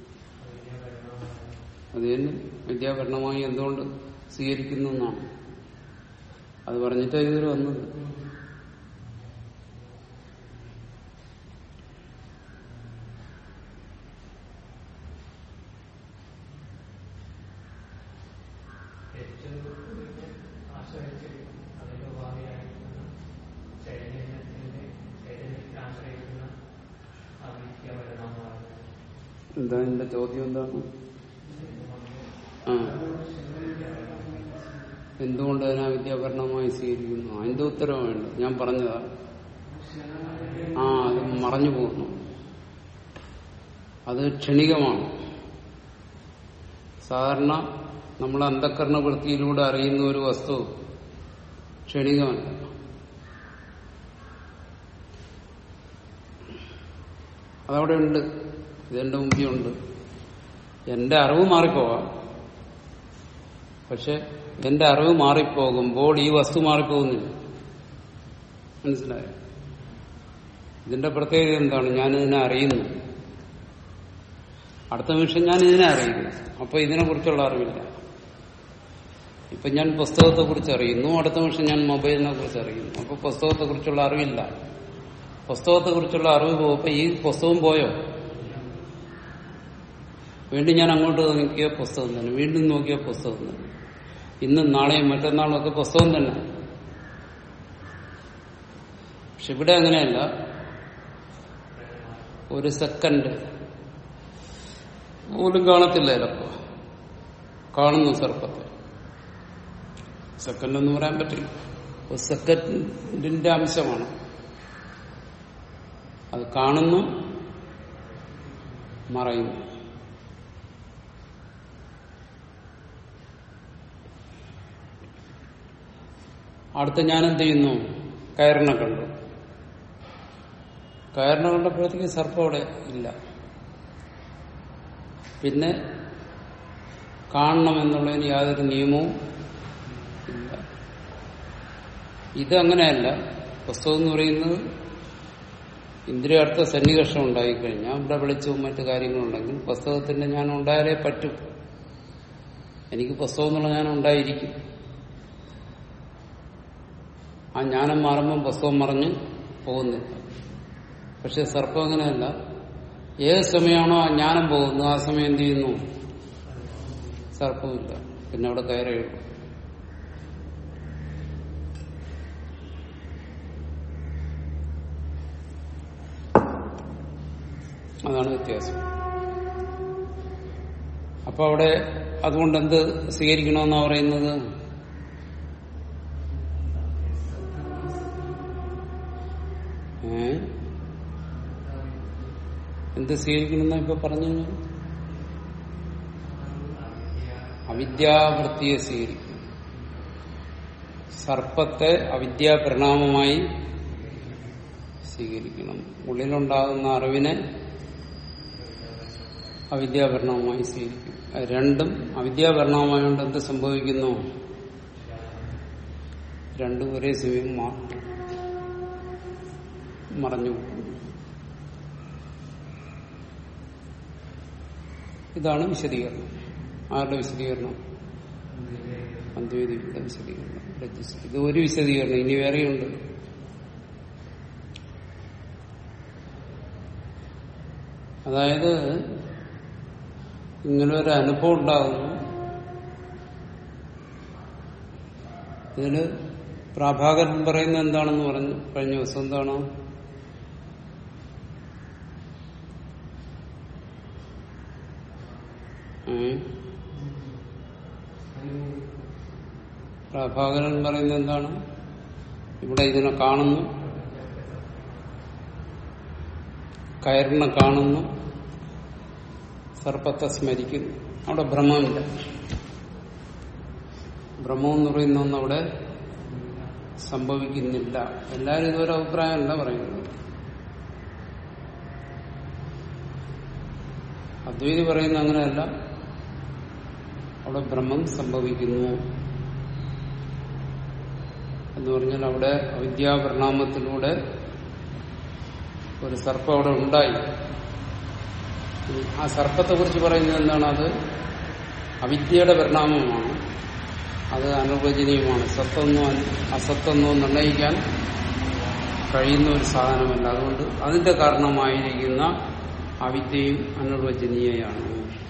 അത് തന്നെ വിദ്യാഭരണമായി എന്തുകൊണ്ട് സ്വീകരിക്കുന്നു എന്നാണ് അത് പറഞ്ഞിട്ടാ ഇതുവരെ വന്നത് എന്താ എന്റെ ചോദ്യം എന്താണ് ആ എന്തുകൊണ്ട് അതിനെ വിദ്യാഭരണമായി സ്വീകരിക്കുന്നു അതിന്റെ ഉത്തരവ് വേണ്ട ഞാൻ പറഞ്ഞതാ ആ അത് മറഞ്ഞു പോകുന്നു അത് ക്ഷണികമാണ് സാധാരണ നമ്മൾ അന്ധക്കരണ വൃത്തിയിലൂടെ അറിയുന്ന ഒരു വസ്തു ക്ഷണികമല്ല അതവിടെ ഉണ്ട് ഇതെന്റെ മുമ്പിൽ ഉണ്ട് എന്റെ അറിവ് മാറിപ്പോവാം പക്ഷെ എന്റെ അറിവ് മാറിപ്പോകുമ്പോൾ ഈ വസ്തു മാറിപ്പോകുന്നില്ല മനസ്സിലായോ ഇതിന്റെ പ്രത്യേകത എന്താണ് ഞാനിതിനെ അറിയുന്നു അടുത്ത നിമിഷം ഞാൻ ഇതിനെ അറിയുന്നു അപ്പൊ ഇതിനെ കുറിച്ചുള്ള അറിവില്ല ഇപ്പൊ ഞാൻ പുസ്തകത്തെ കുറിച്ച് അറിയുന്നു അടുത്ത നിമിഷം ഞാൻ മൊബൈലിനെ കുറിച്ച് അറിയുന്നു അപ്പൊ പുസ്തകത്തെ കുറിച്ചുള്ള അറിവില്ല പുസ്തകത്തെ കുറിച്ചുള്ള അറിവ് പോകുമ്പോ ഈ പുസ്തകം പോയോ വീണ്ടും ഞാൻ അങ്ങോട്ട് നോക്കിയ പുസ്തകം തന്നെ വീണ്ടും നോക്കിയ പുസ്തകം തന്നെ ഇന്നും നാളെയും മറ്റന്നാളും ഒക്കെ പുസ്തകം തന്നെ പക്ഷെ ഇവിടെ അങ്ങനെയല്ല ഒരു സെക്കൻഡ് പോലും കാണത്തില്ല ചിലപ്പോ കാണുന്നു സർപ്പത്തെ സെക്കൻഡ് എന്ന് പറയാൻ പറ്റില്ല ഒരു സെക്കൻഡിന്റെ അംശമാണ് അത് കാണുന്നു മറയുന്നു അടുത്ത ഞാൻ എന്ത് ചെയ്യുന്നു കയറിനെ കണ്ടു കയറിനെ കണ്ടപ്പോഴത്തേക്ക് സർപ്പം അവിടെ ഇല്ല പിന്നെ കാണണമെന്നുള്ളതിന് യാതൊരു നിയമവും ഇല്ല ഇതങ്ങനെയല്ല പുസ്തകം എന്ന് പറയുന്നത് ഇന്ദ്രിയാർത്ഥ സന്നികർഷം ഉണ്ടായിക്കഴിഞ്ഞാൽ ഇവിടെ വെളിച്ചവും മറ്റു കാര്യങ്ങളുണ്ടെങ്കിൽ പുസ്തകത്തിന്റെ ഞാൻ ഉണ്ടായാലേ പറ്റും എനിക്ക് പുസ്തകം എന്നുള്ള ഞാൻ ഉണ്ടായിരിക്കും ആ ജ്ഞാനം മാറുമ്പം പുസ്തകം മറിഞ്ഞ് പോകുന്നില്ല പക്ഷെ സർപ്പം അങ്ങനെയല്ല ഏത് സമയമാണോ ആ ജ്ഞാനം പോകുന്നത് ആ സമയം എന്ത് ചെയ്യുന്നു സർപ്പമില്ല പിന്നെ അവിടെ കയറുകയുള്ളൂ അതാണ് വ്യത്യാസം അപ്പൊ അവിടെ അതുകൊണ്ട് എന്ത് സ്വീകരിക്കണമെന്നാ പറയുന്നത് ഏ എന്ത് സ്വീകരിക്കണമെന്നാ ഇപ്പൊ പറഞ്ഞു അവിദ്യാവൃത്തിയെ സ്വീകരിക്കും സർപ്പത്തെ അവിദ്യാപരിണാമമായി സ്വീകരിക്കണം ഉള്ളിലുണ്ടാകുന്ന അറിവിനെ അവിദ്യാപരിണാമമായി സ്വീകരിക്കും അത് രണ്ടും അവിദ്യാപരിണാമമായതുകൊണ്ട് എന്ത് സംഭവിക്കുന്നു രണ്ടും ഒരേ സമയം മാ- മറഞ്ഞു പോകുന്നു. ഇതാണ് വിശദീകരണം ആരുടെ വിശദീകരണം അദ്വൈതിയുടെ വിശദീകരണം രജസ് ഇത് ഒരു വിശദീകരണം ഇനി വേറെയുണ്ട് അതായത് ഇങ്ങനെ ഒരു അനുഭവം ഉണ്ടാകുന്നു ഇതിന് പ്രാഭാകരൻ പറയുന്നത് എന്താണെന്ന് പറഞ്ഞു കഴിഞ്ഞ ദിവസം എന്താണ് ഏ? പ്രഭാകരൻ പറയുന്നത് എന്താണ് ഇവിടെ ഇതിനെ കാണുന്നു കയറിനെ കാണുന്നു സർപ്പത്തെ സ്മരിക്കുന്നു അവിടെ ഭ്രമമില്ല ഭ്രമം എന്ന് പറയുന്ന ഒന്നും അവിടെ സംഭവിക്കുന്നില്ല എല്ലാവരും ഇതൊരു അഭിപ്രായമല്ല പറയുന്നത് അദ്വൈതി പറയുന്ന അങ്ങനെയല്ല അവിടെ ബ്രഹ്മം സംഭവിക്കുന്നു എന്ന് പറഞ്ഞാൽ അവിടെ അവിദ്യാപരിണാമത്തിലൂടെ ഒരു സർപ്പം അവിടെ ഉണ്ടായി ആ സർപ്പത്തെ കുറിച്ച് പറയുന്നത് എന്താണ് അത് അവിദ്യയുടെ പരിണാമമാണ് അത് അനുവചനീയമാണ് സത്വമോ അസത്വമോ നിർണയിക്കാൻ കഴിയുന്ന ഒരു സാധനമല്ല അതുകൊണ്ട് അതിന്റെ കാരണമായിരിക്കുന്ന അവിദ്യയും അനിർവചനീയയാണ്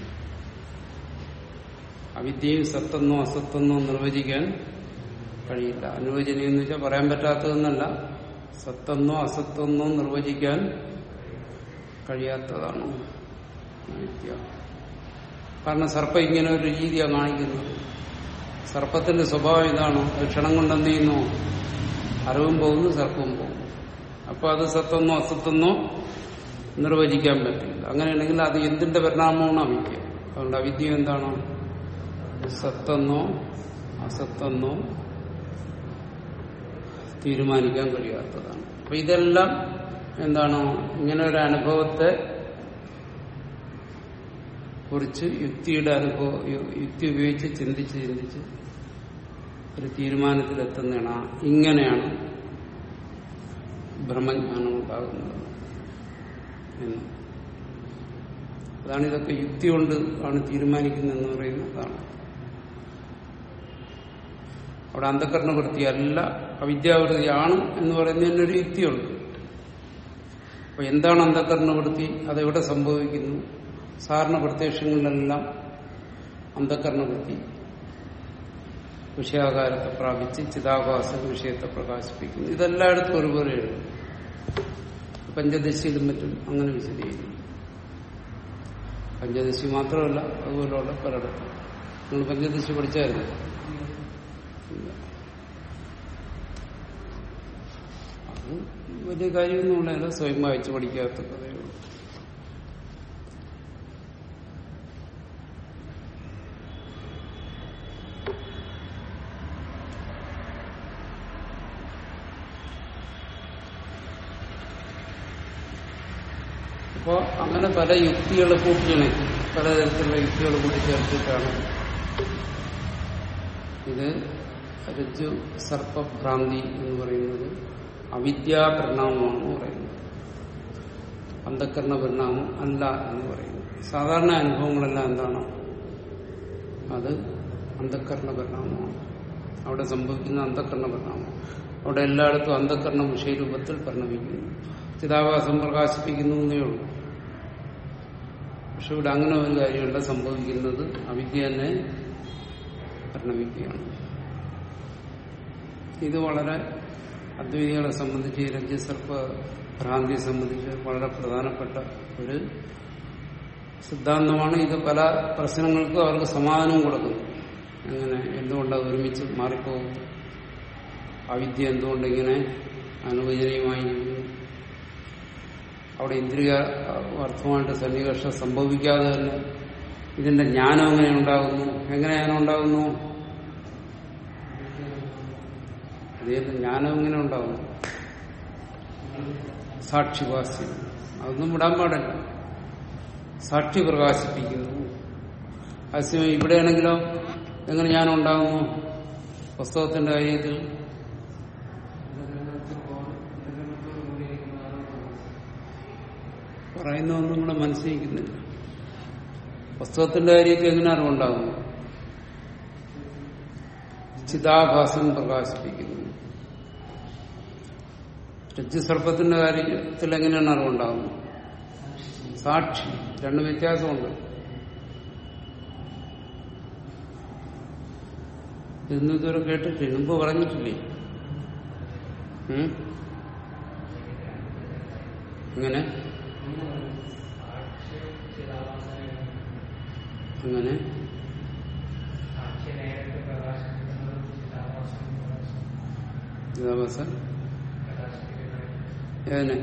അവിദ്യയും സത്തെന്നോ അസത്തെന്നോ നിർവചിക്കാൻ കഴിയില്ല അനുവചനീയം എന്ന് വെച്ചാൽ പറയാൻ പറ്റാത്തതെന്നല്ല സത്തെന്നോ അസത്തെന്നോ നിർവചിക്കാൻ കഴിയാത്തതാണ് വിദ്യ കാരണം സർപ്പം ഇങ്ങനെ ഒരു രീതിയാണ് കാണിക്കുന്നത് സർപ്പത്തിന്റെ സ്വഭാവം ഇതാണ് ഒരു ക്ഷണം കൊണ്ട് എന്ത് ചെയ്യുന്നു അറിവും പോകുന്നു സർപ്പവും പോകുന്നു അപ്പൊ അത് സത്തെന്നോ അസത്തെന്നോ നിർവചിക്കാൻ പറ്റില്ല അങ്ങനെയാണെങ്കിൽ അത് എന്തിന്റെ പരിണാമമാണ് അവിദ്യ അതുകൊണ്ട് അവിദ്യ എന്താണ് സത്തെന്നോ അസത്തെന്നോ തീരുമാനിക്കാൻ കഴിയാത്തതാണ് അപ്പൊ ഇതെല്ലാം എന്താണ് ഇങ്ങനെ ഒരു അനുഭവത്തെ കുറിച്ച് യുക്തിയുടെ അനുഭവം യു- യുക്തി ഉപയോഗിച്ച് ചിന്തിച്ച് ചിന്തിച്ച് ഒരു തീരുമാനത്തിലെത്തുന്നതാണ് ആ, ഇങ്ങനെയാണ് ബ്രഹ്മജ്ഞാനം ഉണ്ടാകുന്നത് എന്ന് അതാണ് ഇതൊക്കെ യുക്തി കൊണ്ട് ആണ് തീരുമാനിക്കുന്നതെന്ന് പറയുന്നത് അതാണ് അവിടെ അന്ധകരണവൃത്തി അല്ല അവിദ്യാവൃത്തിയാണ് എന്ന് പറയുന്നതിന് ഒരു യുക്തിയുണ്ട് അപ്പൊ എന്താണ് അന്ധകരണവൃത്തി അതെവിടെ സംഭവിക്കുന്നു സാധാരണ പ്രത്യക്ഷങ്ങളിലെല്ലാം അന്ധകരണവൃത്തി വിഷയാകാരത്തെ പ്രാപിച്ച് ചിതാഭാസ വിഷയത്തെ പ്രകാശിപ്പിക്കുന്നു ഇതെല്ലായിടത്തും ഒരുപോലെയാണ് പഞ്ചദശിയിലും മറ്റും അങ്ങനെ വിശദീകരിക്കും പഞ്ചദശി മാത്രമല്ല അതുപോലെയുള്ള പലയിടത്തും നിങ്ങൾ പഞ്ചദശി പഠിച്ചായിരുന്നു ഇല്ല. അത് വലിയ കാര്യമൊന്നുമില്ല സ്വയം വായിച്ച് പഠിക്കാത്ത കഥയുള്ളൂ അപ്പോ അങ്ങനെ പല യുക്തികൾ കൂട്ടിയിണക്കി പലതരത്തിലുള്ള യുക്തികൾ കൂടി ചേർത്തിട്ടാണ് ഇത് രജ്ജു സർപ്പഭ്രാന്തി എന്ന് പറയുന്നത് അവിദ്യാപരിണാമമാണെന്ന് പറയുന്നത് അന്ധക്കരണ പരിണാമം അല്ല എന്ന് പറയുന്നു സാധാരണ അനുഭവങ്ങളെല്ലാം എന്താണ് അത് അന്ധക്കരണ പരിണാമമാണ് അവിടെ സംഭവിക്കുന്ന അന്ധക്കരണ പരിണാമം അവിടെ എല്ലായിടത്തും അന്ധക്കരണം വിഷയരൂപത്തിൽ പരിണമിക്കുന്നു ചിതാഭാസം പ്രകാശിപ്പിക്കുന്നു എന്നേ ഉള്ളൂ പക്ഷെ ഇവിടെ അങ്ങനെ ഒരു കാര്യമല്ല സംഭവിക്കുന്നത് അവിദ്യ തന്നെ പരിണമിക്കുകയാണ് ഇത് വളരെ അദ്വൈതികളെ സംബന്ധിച്ച് രജ്ജസർപ്പ ഭ്രാന്തിയെ സംബന്ധിച്ച് വളരെ പ്രധാനപ്പെട്ട ഒരു സിദ്ധാന്തമാണ് ഇത് പല പ്രശ്നങ്ങൾക്കും അവർക്ക് സമാധാനവും കൊടുക്കുന്നു എങ്ങനെ എന്തുകൊണ്ടത് ഒരുമിച്ച് മാറിപ്പോകും അവിദ്യ എന്തുകൊണ്ടിങ്ങനെ അനുവചനീയമായി അവിടെ ഇന്ദ്രിയ അർത്ഥമായിട്ട് സന്നിവേഷം സംഭവിക്കാതെ തന്നെ ഇതിന്റെ ജ്ഞാനം എങ്ങനെ ഉണ്ടാകുന്നു എങ്ങനെ ജ്ഞാനം ഉണ്ടാകുന്നു അദ്ദേഹത്തിന് ജ്ഞാനം എങ്ങനെ ഉണ്ടാകുന്നു സാക്ഷിവാസ്യം അതൊന്നും വിടാൻ പാടില്ല സാക്ഷി പ്രകാശിപ്പിക്കുന്നു അതേസമയം ഇവിടെയാണെങ്കിലോ എങ്ങനെ ജ്ഞാനം ഉണ്ടാകുന്നു പുസ്തകത്തിന്റെ കാര്യത്തിൽ പറയുന്നതൊന്നും കൂടെ മനസ്സിലാക്കുന്നില്ല പുസ്തകത്തിന്റെ കാര്യത്തിൽ എങ്ങനെ അറിവുണ്ടാകുന്നു ചിതാഭാസം പ്രകാശിപ്പിക്കുന്നു രജ്ജുസർപ്പത്തിന്റെ കാര്യത്തിൽ എങ്ങനെയാണ് അറിവുണ്ടാകുന്നത് സാക്ഷി രണ്ടും വ്യത്യാസമുണ്ട് ഇതൊന്നും ഇതുവരെ കേട്ടിട്ടില്ല മുമ്പ് പറഞ്ഞിട്ടില്ലേ ഉം? എങ്ങനെ അങ്ങനെ ചിതാഭാസൻ ഏതിനെ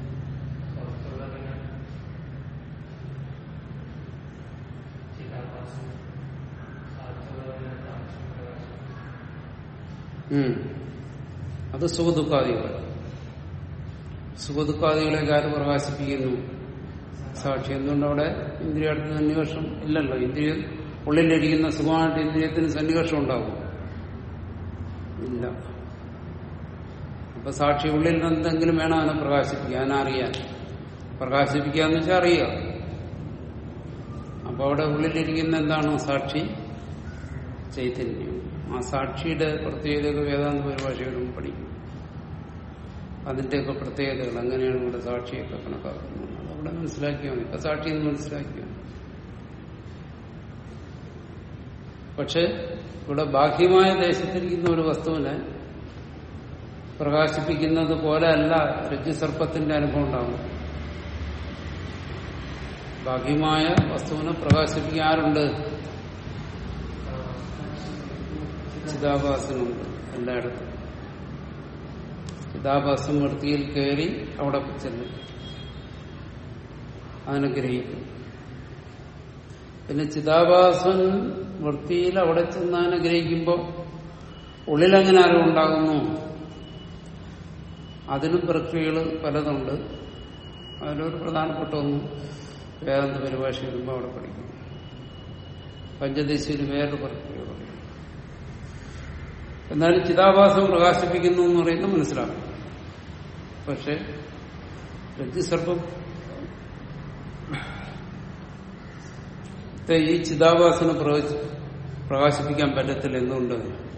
ഉം. അത് സുഖദുഃഖാദികൾ സുഖദുഃഖാദികളെ ആര് പ്രകാശിപ്പിക്കുന്നു സാക്ഷി എന്തുകൊണ്ട് അവിടെ ഇന്ദ്രിയത്തിന് സന്നിവേഷം ഇല്ലല്ലോ ഇന്ദ്രിയ ഉള്ളിലിരിക്കുന്ന സുഖമായിട്ട് ഇന്ദ്രിയത്തിന് സന്നിവേഷം ഉണ്ടാവും ഇല്ല അപ്പൊ സാക്ഷി ഉള്ളിൽ നിന്ന് എന്തെങ്കിലും വേണം അതിനെ പ്രകാശിപ്പിക്കാൻ അറിയാൻ പ്രകാശിപ്പിക്കുക എന്ന് വെച്ചാൽ അറിയുക അപ്പൊ അവിടെ ഉള്ളിലിരിക്കുന്ന എന്താണ് സാക്ഷി ചൈതന്യം ആ സാക്ഷിയുടെ പ്രത്യേകതയൊക്കെ വേദാന്ത പരിഭാഷകളും പഠിക്കും അതിന്റെയൊക്കെ പ്രത്യേകതകൾ അങ്ങനെയാണ് ഇവിടെ സാക്ഷിയൊക്കെ കണക്കാക്കുന്നത് അതവിടെ മനസ്സിലാക്കിയാൽ മതി ഇപ്പൊ സാക്ഷി എന്ന് മനസ്സിലാക്കിയാൽ മതി. പക്ഷെ ഇവിടെ ബാഹ്യമായ ദേശത്തിരിക്കുന്ന ഒരു വസ്തുവിനെ പ്രകാശിപ്പിക്കുന്നത് പോലെ അല്ല രജ്ജുസർപ്പത്തിന്റെ അനുഭവം ഉണ്ടാകുന്നത് ബാഹ്യമായ വസ്തുവിനെ പ്രകാശിപ്പിക്കാൻ ആരുണ്ട് ചിതാഭാസനുണ്ട് എല്ലായിടത്തും ചിതാഭാസം വൃത്തിയിൽ കയറി അവിടെ ചെല്ലും അതിനെ ഗ്രഹിക്കും പിന്നെ ചിതാഭാസൻ വൃത്തിയിൽ അവിടെ ചെന്ന് അതിനെ ഗ്രഹിക്കുമ്പോൾ ഉള്ളിലെങ്ങനെ അറിവുണ്ടാകുന്നു അതിനും പ്രക്രിയകൾ പലതുണ്ട് അതിലൊരു പ്രധാനപ്പെട്ട ഒന്ന് വേദാന്ത പരിഭാഷ വരുമ്പോൾ അവിടെ പഠിക്കും പഞ്ചദശയിൽ വേറൊരു പ്രക്രിയ പറയും എന്നാലും ചിതാഭാസം പ്രകാശിപ്പിക്കുന്നു എന്ന് പറയുന്നത് മനസ്സിലാക്കും പക്ഷെ രജ്ജുസർപ്പം ഈ ചിതാഭാസനെ പ്രവചി- പ്രകാശിപ്പിക്കാൻ പറ്റത്തില്ല എന്തുകൊണ്ട്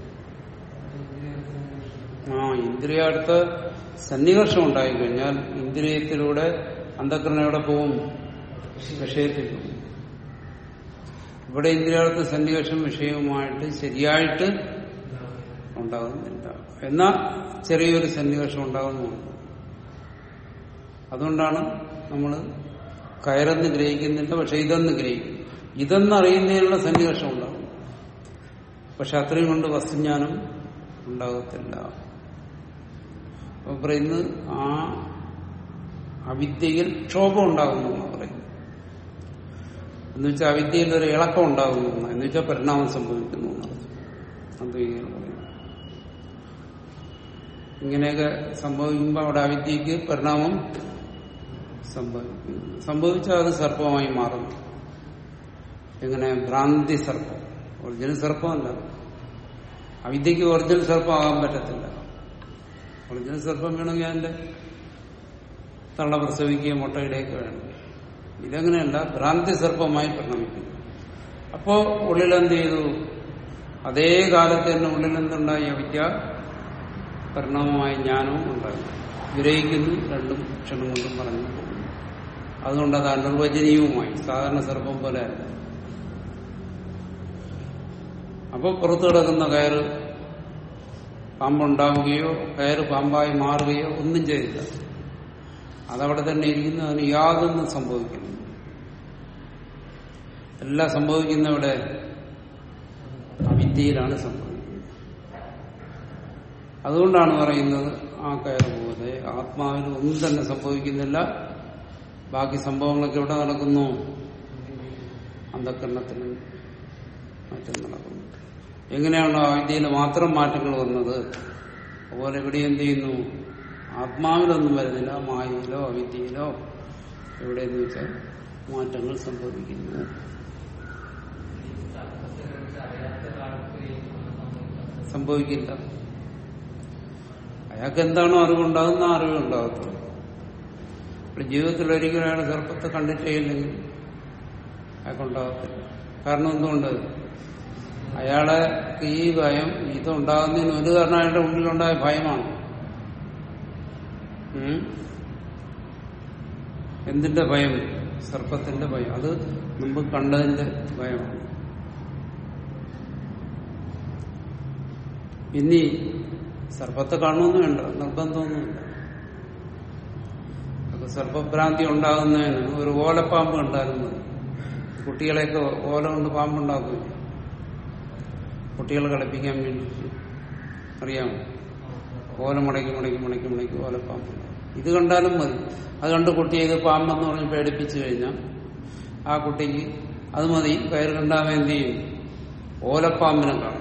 ആ ഇന്ദ്രിയാർത്ഥ സന്നികർഷം ഉണ്ടായിക്കഴിഞ്ഞാൽ ഇന്ദ്രിയത്തിലൂടെ അന്ധക്കരണ എവിടെ പോവും വിഷയത്തിൽ പോവും ഇവിടെ ഇന്ദ്രിയാർത്ഥ സന്നികർഷം വിഷയവുമായിട്ട് ശരിയായിട്ട് ഉണ്ടാകുന്നില്ല എന്നാ ചെറിയൊരു സന്നിവേഷം ഉണ്ടാകുന്നുണ്ട് അതുകൊണ്ടാണ് നമ്മൾ കയറെന്ന് ഗ്രഹിക്കുന്നില്ല പക്ഷെ ഇതെന്ന് ഗ്രഹിക്കും ഇതെന്നറിയുന്നതിനുള്ള സന്നിവേഷം ഉണ്ടാകും പക്ഷെ അത്രയും കൊണ്ട് വസ്തുജ്ഞാനം ഉണ്ടാകത്തില്ല അപ്പൊ പറയുന്നത് ആ അവിദ്യയിൽ ക്ഷോഭം ഉണ്ടാകുന്നു എന്ന് പറയുന്നു എന്നുവെച്ചാൽ അവിദ്യയിൽ ഒരു ഇളക്കം ഉണ്ടാകുന്നു എന്ന്. എന്നുവെച്ചാൽ പരിണാമം സംഭവിക്കുന്നു എന്നർത്ഥം അദ്വൈതികൾ പറയുന്നു ഇങ്ങനെയൊക്കെ സംഭവിക്കുമ്പോൾ അവിടെ അവിദ്യക്ക് പരിണാമം സംഭവിക്കുന്നു സംഭവിച്ചാൽ അത് സർപ്പമായി മാറുന്നു എങ്ങനെ ഭ്രാന്തി സർപ്പം ഒറിജിനൽ സർപ്പമല്ല അവിദ്യക്ക് ഒറിജിനൽ സർപ്പമാകാൻ പറ്റത്തില്ല ഒറിജിനൽ സർപ്പം വേണമെങ്കിൽ അതിന്റെ തള്ള പ്രസവിക്കുകയും മുട്ടയിടയൊക്കെ വേണം ഇതങ്ങനെയല്ല ഭ്രാന്തി സർപ്പമായി പരിണമിക്കുന്നു അപ്പോ ഉള്ളിലെന്ത് ചെയ്തു അതേ കാലത്ത് തന്നെ ഉള്ളിൽ എന്തുണ്ടായി അവിദ്യ പരിണാമമായ ജ്ഞാനവും ഉണ്ടായി ഗ്രഹിക്കുന്നു രണ്ടും ക്ഷണം കൊണ്ടും പറഞ്ഞു പോകുന്നു അതുകൊണ്ട് അത് അനിർവചനീയവുമായി സാധാരണ സർപ്പം പോലെ അല്ല അപ്പൊ അപ്പൊ പുറത്തു കിടക്കുന്ന കയറ് പാമ്പുണ്ടാവുകയോ കയറ് പാമ്പായി മാറുകയോ ഒന്നും ചെയ്തില്ല അതവിടെ തന്നെ ഇരിക്കുന്നു അതിന് യാതൊന്നും സംഭവിക്കുന്നു എല്ലാം സംഭവിക്കുന്ന ഇവിടെ അവിദ്യയിലാണ് സംഭവിക്കുന്നത് അതുകൊണ്ടാണ് പറയുന്നത് ആ കയറ് പോലെ ആത്മാവിന് ഒന്നും തന്നെ സംഭവിക്കുന്നില്ല ബാക്കി സംഭവങ്ങളൊക്കെ എവിടെ നടക്കുന്നു അന്ധക്കരണത്തിനും മറ്റും നടക്കുന്നു എങ്ങനെയാണോ അവിദ്യയിൽ മാത്രം മാറ്റങ്ങൾ വന്നത് അതുപോലെ ഇവിടെ എന്ത് ചെയ്യുന്നു ആത്മാവിലൊന്നും വരുന്നില്ല മായയിലോ അവിദ്യയിലോ എവിടെയെന്ന് വെച്ചാൽ മാറ്റങ്ങൾ സംഭവിക്കുന്നു സംഭവിക്കില്ല അയാൾക്ക് എന്താണോ അറിവുണ്ടാകുന്ന ആ അറിവ് ഉണ്ടാകത്തുള്ളൂ ഇപ്പോൾ ജീവിതത്തിൽ ഒരിക്കലും അയാൾ സർപ്പത്തെ കണ്ടിട്ടേ ഇല്ലെങ്കിൽ അയാൾക്കുണ്ടാകത്തില്ല കാരണം എന്തുകൊണ്ട് അയാളെ ഈ ഭയം ഇതുണ്ടാകുന്നതിന് ഒരു കാരണം അയാളുടെ ഉള്ളിലുണ്ടായ ഭയമാണ് ഉം? എന്തിന്റെ ഭയം സർപ്പത്തിന്റെ ഭയം അത് മുമ്പ് കണ്ടതിന്റെ ഭയമാണ് ഇനി സർപ്പത്തെ കാണുമെന്ന് വേണ്ട നിർബന്ധമൊന്നുമില്ല അപ്പൊ സർപ്പഭ്രാന്തി ഉണ്ടാകുന്നതിന് ഒരു ഓലപ്പാമ്പ് കണ്ടാലും മതി കുട്ടികളെയൊക്കെ ഓല കൊണ്ട് പാമ്പുണ്ടാക്കില്ല കുട്ടികളെ കളിപ്പിക്കാൻ വേണ്ടി അറിയാമോ ഓല മുടക്കി മുടക്കി മുടക്കി മുടക്കി ഓലപ്പാമ്പ് ഇത് കണ്ടാലും മതി അത് കണ്ട് കുട്ടിയെ ഇത് പാമ്പെന്ന് പറഞ്ഞ് പേടിപ്പിച്ചു കഴിഞ്ഞാൽ ആ കുട്ടിക്ക് അത് മതി കയറ് കണ്ടാൽ എന്ത് ചെയ്യും ഓലപ്പാമ്പിനെ കാണും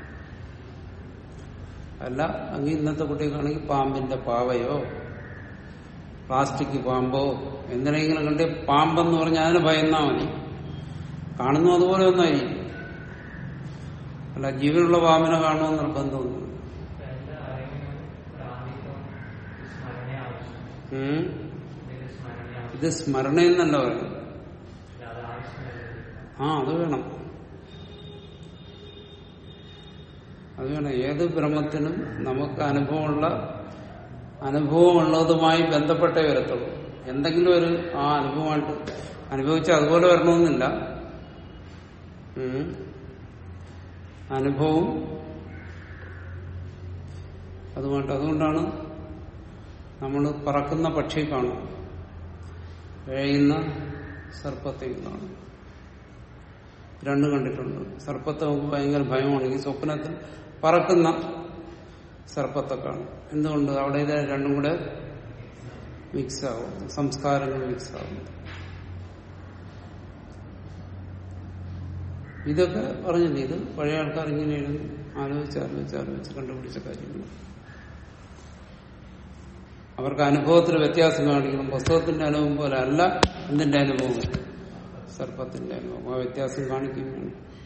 അല്ല അങ്ങ് ഇന്നത്തെ കുട്ടികൾക്കാണെങ്കിൽ പാമ്പിന്റെ പാവയോ പ്ലാസ്റ്റിക് പാമ്പോ എന്തിനെങ്കിലും കണ്ട് പാമ്പെന്ന് പറഞ്ഞാൽ അതിന് ഭയന്നാ മതി കാണുന്നു അതുപോലെ ഒന്നായിരിക്കും അല്ല ജീവനുള്ള പാമ്പിനെ കാണുമെന്ന് നിർബന്ധമൊന്നും ഉം. ഇത് സ്മരണയെന്നല്ല പറയുന്നത് ആ അത് വേണം അത് വേണം ഏത് ബ്രഹ്മത്തിനും നമുക്ക് അനുഭവമുള്ള അനുഭവമുള്ളതുമായി ബന്ധപ്പെട്ടേ വരത്തുള്ളൂ എന്തെങ്കിലും ഒരു ആ അനുഭവമായിട്ട് അനുഭവിച്ചാൽ അതുപോലെ വരണമെന്നില്ല ഉം. അനുഭവം അതുകൊണ്ട് അതുകൊണ്ടാണ് നമ്മൾ പറക്കുന്ന പക്ഷി കാണും വേയുന്ന സർപ്പത്തെ കാണും രണ്ടും കണ്ടിട്ടുണ്ട് സർപ്പത്തെ നമുക്ക് ഭയങ്കര ഭയമാണെങ്കിൽ സ്വപ്നത്തിൽ പറക്കുന്ന സർപ്പത്തെ കാണും എന്തുകൊണ്ട് അവിടെ ഇത് രണ്ടും കൂടെ മിക്സ് ആവും സംസ്കാരങ്ങൾ മിക്സ് ആവും ഇതൊക്കെ പറഞ്ഞില്ലേ ഇത് പഴയ ആൾക്കാർ ഇങ്ങനെയാണ് ആലോചിച്ച് ആലോചിച്ച് ആലോചിച്ച് കണ്ടുപിടിച്ച കാര്യങ്ങൾ അവർക്ക് അനുഭവത്തിൽ വ്യത്യാസം കാണിക്കണം പുസ്തകത്തിന്റെ അനുഭവം പോലെ അല്ല എന്തിന്റെ അനുഭവം സർപ്പത്തിന്റെ അനുഭവം ആ വ്യത്യാസം കാണിക്കുകയാണ്